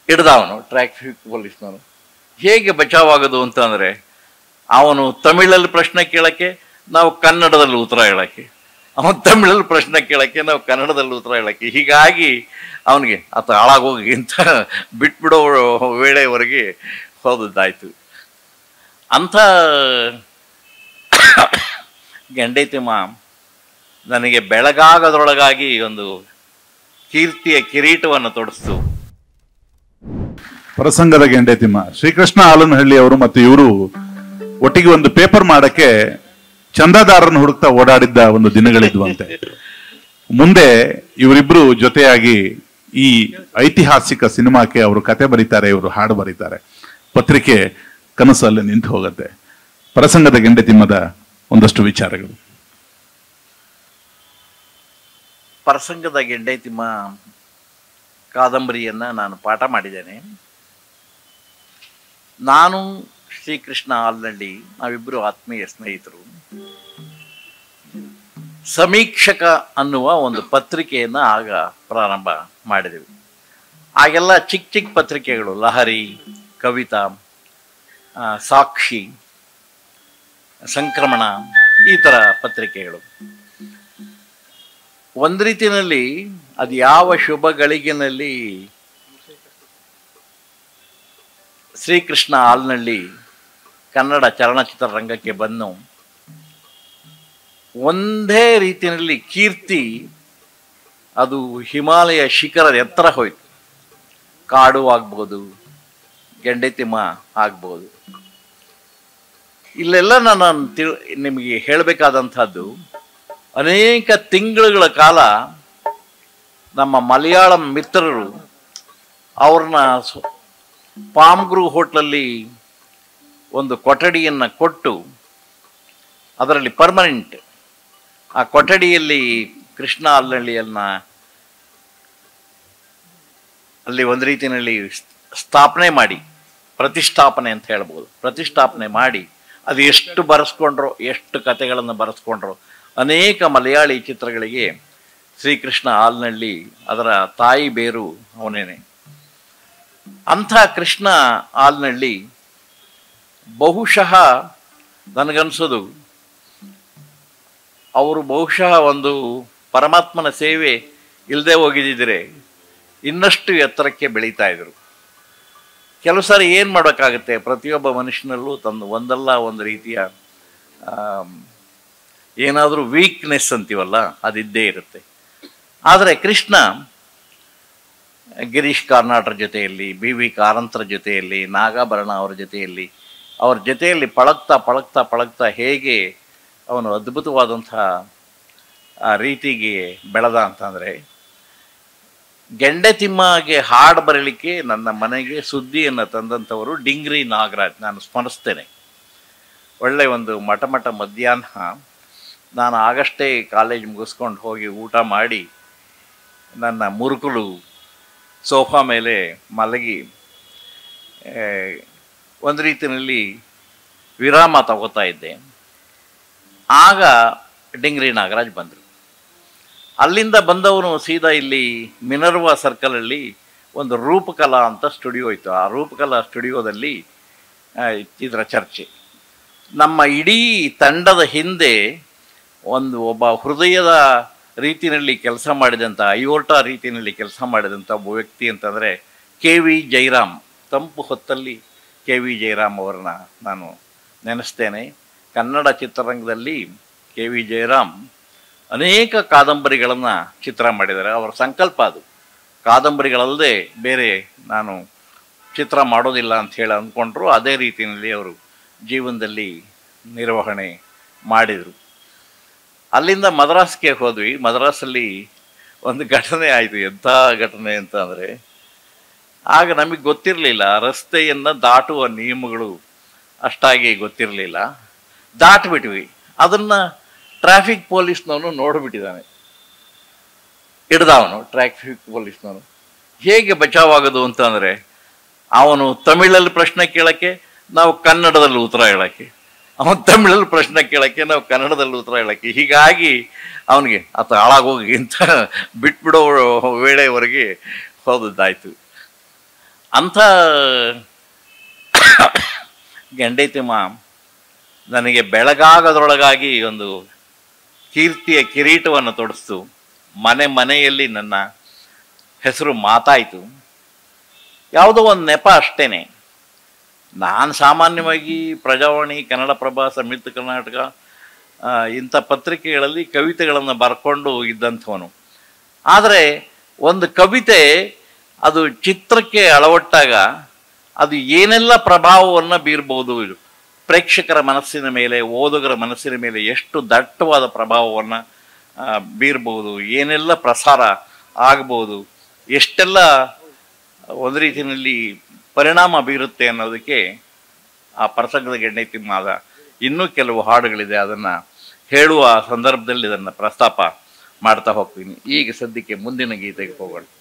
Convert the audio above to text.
ಹಿಡ್ದ ಅವನು ಟ್ರಾಫಿಕ್ ಪೊಲೀಸ್ನವನು ಹೇಗೆ ಬಚಾವಾಗೋದು ಅಂತ ಅಂದರೆ ಅವನು ತಮಿಳಲ್ಲಿ ಪ್ರಶ್ನೆ ಕೇಳಕ್ಕೆ ನಾವು ಕನ್ನಡದಲ್ಲಿ ಉತ್ತರ ಹೇಳಕ್ಕೆ ಅವನು ತಮಿಳಲ್ಲಿ ಪ್ರಶ್ನೆ ಕೇಳಕ್ಕೆ ನಾವು ಕನ್ನಡದಲ್ಲಿ ಉತ್ತರ ಹೇಳಕ್ಕೆ ಹೀಗಾಗಿ ಅವನಿಗೆ ಆತ ಹಾಳಾಗೋಗಿ ಅಂತ ಬಿಟ್ಬಿಡೋ ವೇಳೆವರೆಗೆ ಹೋದದ್ದಾಯ್ತು ಅಂಥ ಗೆಂಡೈತಿಮ್ಮ ನನಗೆ ಬೆಳಗಾಗದ್ರೊಳಗಾಗಿ ಒಂದು ಕೀರ್ತಿಯ ಕಿರೀಟವನ್ನು ತೊಡಸ್ತು ಪ್ರಸಂಗದ ಗೆಂಡೆತಿಮ್ಮ ಶ್ರೀಕೃಷ್ಣ ಆಲನಹಳ್ಳಿ ಅವರು ಮತ್ತು ಇವರು ಒಟ್ಟಿಗೆ ಒಂದು ಪೇಪರ್ ಮಾಡಕ್ಕೆ ಚಂದಾದಾರರನ್ನು ಹುಡುಕ್ತಾ ಓಡಾಡಿದ್ದ ಒಂದು ದಿನಗಳಿದ್ವಂತೆ ಮುಂದೆ ಇವರಿಬ್ರು ಜೊತೆಯಾಗಿ ಈ ಐತಿಹಾಸಿಕ ಸಿನಿಮಾಕ್ಕೆ ಅವರು ಕತೆ ಬರೀತಾರೆ ಇವರು ಹಾಡು ಬರೀತಾರೆ ಪತ್ರಿಕೆ ಕನಸಲ್ಲಿ ನಿಂತು ಹೋಗುತ್ತೆ ಪ್ರಸಂಗದ ಗೆಂಡೆತಿಮ್ಮದ ಒಂದಷ್ಟು ವಿಚಾರಗಳು ಪ್ರಸಂಗದ ಗೆಂಡೈತಿಮ್ಮ ಕಾದಂಬರಿಯನ್ನ ನಾನು ಪಾಠ ಮಾಡಿದ್ದೇನೆ ನಾನು ಶ್ರೀಕೃಷ್ಣ ಆಲ್ನಳ್ಳಿ ನಾವಿಬ್ಬರು ಆತ್ಮೀಯ ಸ್ನೇಹಿತರು ಸಮೀಕ್ಷಕ ಅನ್ನುವ ಒಂದು ಪತ್ರಿಕೆಯನ್ನು ಆಗ ಪ್ರಾರಂಭ ಮಾಡಿದೆವು ಆಗೆಲ್ಲ ಚಿಕ್ಕ ಚಿಕ್ಕ ಪತ್ರಿಕೆಗಳು ಲಹರಿ ಕವಿತಾ ಆ, ಸಾಕ್ಷಿ ಸಂಕ್ರಮಣ ಈ ಥರ ಪತ್ರಿಕೆಗಳು ಒಂದು ರೀತಿಯಲ್ಲಿ ಅದು ಯಾವ ಶುಭ ಗಳಿಗೆನಲ್ಲಿ ಶ್ರೀಕೃಷ್ಣ ಆಲ್ನಳ್ಳಿ ಕನ್ನಡ ಚಲನಚಿತ್ರ ರಂಗಕ್ಕೆ ಬಂದು ಒಂದೇ ರೀತಿಯಲ್ಲಿ ಕೀರ್ತಿ ಅದು ಹಿಮಾಲಯ ಶಿಖರದ ಎತ್ತರ ಹೋಯ್ತು ಕಾಡು ಆಗ್ಬೋದು ಗೆಂಡೆತಿಮ್ಮ ಆಗ್ಬೋದು ಇಲ್ಲೆಲ್ಲ ನಾನು ತಿಳ್ ನಿಮಗೆ ಹೇಳಬೇಕಾದಂಥದ್ದು ಅನೇಕ ತಿಂಗಳುಗಳ ಕಾಲ ನಮ್ಮ ಮಲಯಾಳಂ ಮಿತ್ರರು ಅವ್ರನ್ನ ಸ್ವ- ಪಾಮ್ಗ್ರೂ ಹೋಟ್ಲಲ್ಲಿ ಒಂದು ಕೊಠಡಿಯನ್ನು ಕೊಟ್ಟು ಅದರಲ್ಲಿ ಪರ್ಮನೆಂಟ್ ಆ ಕೊಠಡಿಯಲ್ಲಿ ಕೃಷ್ಣ ಅಲ್ಲಳ್ಳಿಯನ್ನ ಅಲ್ಲಿ ಒಂದು ರೀತಿಯಲ್ಲಿ ಸ್ಥಾಪನೆ ಮಾಡಿ ಪ್ರತಿಷ್ಠಾಪನೆ ಅಂತ ಹೇಳ್ಬೋದು ಪ್ರತಿಷ್ಠಾಪನೆ ಮಾಡಿ ಅದು ಎಷ್ಟು ಬರೆಸ್ಕೊಂಡ್ರೋ ಎಷ್ಟು ಕತೆಗಳನ್ನು ಬರೆಸ್ಕೊಂಡ್ರೋ ಅನೇಕ ಮಲಯಾಳಿ ಚಿತ್ರಗಳಿಗೆ ಶ್ರೀಕೃಷ್ಣ ಆಲ್ನಳ್ಳಿ ಅದರ ತಾಯಿ ಬೇರು ಅವನೇನೆ ಅಂಥ ಕೃಷ್ಣ ಆಲ್ನಳ್ಳಿ ಬಹುಶಃ ನನಗನ್ಸೋದು ಅವರು ಬಹುಶಃ ಒಂದು ಪರಮಾತ್ಮನ ಸೇವೆ ಇಲ್ಲದೆ ಹೋಗಿದ್ದಿದ್ರೆ ಇನ್ನಷ್ಟು ಎತ್ತರಕ್ಕೆ ಬೆಳೀತಾ ಇದ್ರು ಕೆಲವು ಸಾರಿ ಏನು ಮಾಡೋಕ್ಕಾಗುತ್ತೆ ಪ್ರತಿಯೊಬ್ಬ ಮನುಷ್ಯನಲ್ಲೂ ತನ್ನ ಒಂದಲ್ಲ ಒಂದು ರೀತಿಯ ಏನಾದರೂ ವೀಕ್ನೆಸ್ ಅಂತೀವಲ್ಲ ಅದಿದ್ದೇ ಇರುತ್ತೆ ಆದರೆ ಕೃಷ್ಣ ಗಿರೀಶ್ ಕಾರ್ನಾಟರ ಜೊತೆಯಲ್ಲಿ ಬಿ ವಿ ಕಾರಂತರ ಜೊತೆಯಲ್ಲಿ ನಾಗಾಭರಣ ಅವರ ಜೊತೆಯಲ್ಲಿ ಅವ್ರ ಜೊತೆಯಲ್ಲಿ ಪಳಗ್ತಾ ಪಳಗ್ತಾ ಪಳಗ್ತಾ ಹೇಗೆ ಅವನು ಅದ್ಭುತವಾದಂಥ ಆ ರೀತಿಗೆ ಬೆಳೆದ ಅಂತಂದರೆ ಗೆಂಡೆತಿಮ್ಮಗೆ ಹಾಡು ಬರಲಿಕ್ಕೆ ನನ್ನ ಮನೆಗೆ ಸುದ್ದಿಯನ್ನು ತಂದಂಥವರು ಡಿಂಗ್ರಿ ನಾಗರಾಜ್ ನಾನು ಸ್ಮರಿಸ್ತೇನೆ ಒಳ್ಳೆ ಒಂದು ಮಠ ಮಠ ಮಧ್ಯಾಹ್ನ ನಾನು ಆಗಷ್ಟೇ ಕಾಲೇಜ್ ಮುಗಿಸ್ಕೊಂಡು ಹೋಗಿ ಊಟ ಮಾಡಿ ನನ್ನ ಮುರುಕುಲು ಸೋಫಾ ಮೇಲೆ ಮಲಗಿ ಆ, ಒಂದು ರೀತಿಯಲ್ಲಿ ವಿರಾಮ ತಗೋತಾ ಇದ್ದೆ ಆಗ ಡಿಂಗ್ರಿ ನಾಗರಾಜ್ ಬಂದರು ಅಲ್ಲಿಂದ ಬಂದವನು ಸೀದಾ ಇಲ್ಲಿ ಮಿನರ್ವಾ ಸರ್ಕಲಲ್ಲಿ ಒಂದು ರೂಪಕಲಾ ಅಂತ ಸ್ಟುಡಿಯೋ ಇತ್ತು ಆ ರೂಪಕಲಾ ಸ್ಟುಡಿಯೋದಲ್ಲಿ ಆ, ಇದರ ಚರ್ಚೆ ನಮ್ಮ ಇಡೀ ತಂಡದ ಹಿಂದೆ ಒಂದು ಒಬ್ಬ ಹೃದಯದ ರೀತಿಯಲ್ಲಿ ಕೆಲಸ ಮಾಡಿದಂಥ ಐವೋಟ ರೀತಿಯಲ್ಲಿ ಕೆಲಸ ಮಾಡಿದಂಥ ಒಬ್ಬ ವ್ಯಕ್ತಿ ಅಂತಂದರೆ ಕೆ ವಿ ಜೈರಾಮ್ ತಂಪು ಹೊತ್ತಲ್ಲಿ ಕೆ ವಿ ಜಯರಾಮ್ ಅವರನ್ನ ನಾನು ನೆನೆಸ್ತೇನೆ ಕನ್ನಡ ಚಿತ್ರರಂಗದಲ್ಲಿ ಕೆ ವಿ ಜಯರಾಮ್ ಅನೇಕ ಕಾದಂಬರಿಗಳನ್ನು ಚಿತ್ರ ಮಾಡಿದ್ದಾರೆ ಅವರ ಸಂಕಲ್ಪ ಅದು ಕಾದಂಬರಿಗಳಲ್ಲದೆ ಬೇರೆ ನಾನು ಚಿತ್ರ ಮಾಡೋದಿಲ್ಲ ಅಂತ ಹೇಳಿ ಅಂದ್ಕೊಂಡ್ರು ಅದೇ ರೀತಿಯಲ್ಲಿ ಅವರು ಜೀವನದಲ್ಲಿ ನಿರ್ವಹಣೆ ಮಾಡಿದರು ಅಲ್ಲಿಂದ ಮದ್ರಾಸ್ಗೆ ಹೋದ್ವಿ ಮದ್ರಾಸಲ್ಲಿ ಒಂದು ಘಟನೆ ಆಯಿತು ಎಂಥ ಘಟನೆ ಅಂತ ಅಂದರೆ ಆಗ ನಮಗೆ ಗೊತ್ತಿರಲಿಲ್ಲ ರಸ್ತೆಯನ್ನು ದಾಟುವ ನಿಯಮಗಳು ಅಷ್ಟಾಗಿ ಗೊತ್ತಿರಲಿಲ್ಲ ದಾಟ್ಬಿಟ್ವಿ ಅದನ್ನು ಟ್ರಾಫಿಕ್ ಪೊಲೀಸ್ನವನು ನೋಡಿಬಿಟ್ಟಿದ್ದಾನೆ ಹಿಡ್ದವನು ಟ್ರಾಫಿಕ್ ಪೊಲೀಸ್ನವನು ಹೇಗೆ ಬಚಾವಾಗೋದು ಅಂತ ಅಂದರೆ ಅವನು ತಮಿಳಲ್ಲಿ ಪ್ರಶ್ನೆ ಕೇಳಕ್ಕೆ ನಾವು ಕನ್ನಡದಲ್ಲಿ ಉತ್ತರ ಹೇಳಕ್ಕೆ ಅವನು ತಮಿಳಲ್ಲಿ ಪ್ರಶ್ನೆ ಕೇಳಕ್ಕೆ ನಾವು ಕನ್ನಡದಲ್ಲಿ ಉತ್ತರ ಹೇಳಕ್ಕೆ ಹೀಗಾಗಿ ಅವನಿಗೆ ಆತ ಹಾಳಾಗೋಗಿ ಅಂತ ಬಿಟ್ಬಿಡೋ ವೇಳೆವರೆಗೆ ಹೋದದ್ದಾಯ್ತು ಅಂಥ ಗೆಂಡೈತಿಮ್ಮ ನನಗೆ ಬೆಳಗಾಗದ್ರೊಳಗಾಗಿ ಒಂದು ಕೀರ್ತಿಯ ಕಿರೀಟವನ್ನು ತೊಡಸ್ತು ಮನೆ ಮನೆಯಲ್ಲಿ ನನ್ನ ಹೆಸರು ಮಾತಾಯಿತು ಯಾವುದೋ ಒಂದು ನೆಪ ಅಷ್ಟೇನೆ ನಾನು ಸಾಮಾನ್ಯವಾಗಿ ಪ್ರಜಾವಾಣಿ ಕನ್ನಡಪ್ರಭ ಸಂಯುಕ್ತ ಕರ್ನಾಟಕ ಆ, ಇಂಥ ಪತ್ರಿಕೆಗಳಲ್ಲಿ ಕವಿತೆಗಳನ್ನು ಬರ್ಕೊಂಡು ಇದ್ದಂಥವನು ಆದರೆ ಒಂದು ಕವಿತೆ ಅದು ಚಿತ್ರಕ್ಕೆ ಅಳವಟ್ಟಾಗ ಅದು ಏನೆಲ್ಲ ಪ್ರಭಾವವನ್ನು ಬೀರ್ಬೋದು ಪ್ರೇಕ್ಷಕರ ಮನಸ್ಸಿನ ಮೇಲೆ ಓದುಗರ ಮನಸ್ಸಿನ ಮೇಲೆ ಎಷ್ಟು ದಟ್ಟವಾದ ಪ್ರಭಾವವನ್ನು ಬೀರ್ಬೋದು ಏನೆಲ್ಲ ಪ್ರಸಾರ ಆಗ್ಬೋದು ಎಷ್ಟೆಲ್ಲ ಒಂದು ರೀತಿಯಲ್ಲಿ ಪರಿಣಾಮ ಬೀರುತ್ತೆ ಅನ್ನೋದಕ್ಕೆ ಆ ಪ್ರಸಂಗದ ಗೆಣ್ಣೆ ತಿಮ್ಮಾದ ಇನ್ನೂ ಕೆಲವು ಹಾಡುಗಳಿದೆ ಅದನ್ನು ಹೇಳುವ ಸಂದರ್ಭದಲ್ಲಿ ಇದನ್ನು ಪ್ರಸ್ತಾಪ ಮಾಡ್ತಾ ಹೋಗ್ತೀನಿ ಈಗ ಸದ್ಯಕ್ಕೆ ಮುಂದಿನ ಗೀತೆಗೆ ಹೋಗೋಣ